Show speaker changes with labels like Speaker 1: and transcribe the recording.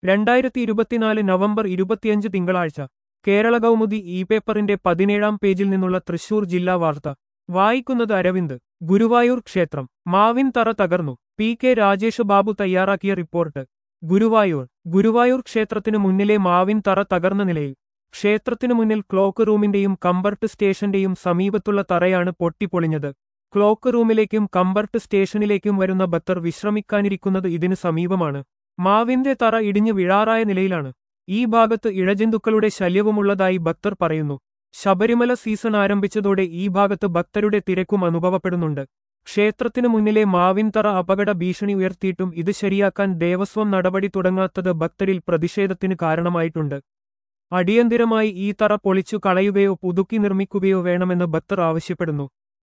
Speaker 1: രണ്ടായിരത്തി ഇരുപത്തിനാല് നവംബർ ഇരുപത്തിയഞ്ച് തിങ്കളാഴ്ച കേരള കൗമുദി ഇ പേപ്പറിന്റെ പതിനേഴാം പേജിൽ നിന്നുള്ള തൃശൂർ ജില്ലാ വാർത്ത വായിക്കുന്നത് അരവിന്ദ് ഗുരുവായൂർ ക്ഷേത്രം മാവിൻ തറ തകർന്നു പി കെ രാജേഷ് ബാബു തയ്യാറാക്കിയ റിപ്പോർട്ട് ഗുരുവായൂർ ഗുരുവായൂർ ക്ഷേത്രത്തിനു മുന്നിലെ മാവിൻ തറ തകർന്ന നിലയിൽ ക്ഷേത്രത്തിനു മുന്നിൽ ക്ലോക്ക് റൂമിന്റെയും കമ്പർട്ട് സ്റ്റേഷന്റെയും സമീപത്തുള്ള തറയാണ് പൊട്ടിപ്പൊളിഞ്ഞത് ക്ലോക്ക് റൂമിലേക്കും കമ്പർട്ട് സ്റ്റേഷനിലേക്കും വരുന്ന ഭക്തർ വിശ്രമിക്കാനിരിക്കുന്നത് ഇതിനു സമീപമാണ് മാവിന്റെ തറ ഇടിഞ്ഞു വീഴാറായ നിലയിലാണ് ഈ ഭാഗത്ത് ഇഴജന്തുക്കളുടെ ശല്യവുമുള്ളതായി ഭക്തർ പറയുന്നു ശബരിമല സീസൺ ആരംഭിച്ചതോടെ ഈ ഭാഗത്ത് ഭക്തരുടെ തിരക്കും അനുഭവപ്പെടുന്നുണ്ട് ക്ഷേത്രത്തിനു മുന്നിലെ മാവിൻ തറ അപകട ഭീഷണി ഉയർത്തിയിട്ടും ഇത് ശരിയാക്കാൻ ദേവസ്വം നടപടി തുടങ്ങാത്തത് ഭക്തരിൽ പ്രതിഷേധത്തിന് കാരണമായിട്ടുണ്ട് അടിയന്തിരമായി ഈ തറ പൊളിച്ചു കളയുകയോ പുതുക്കി നിർമ്മിക്കുകയോ വേണമെന്ന് ഭക്തർ ആവശ്യപ്പെടുന്നു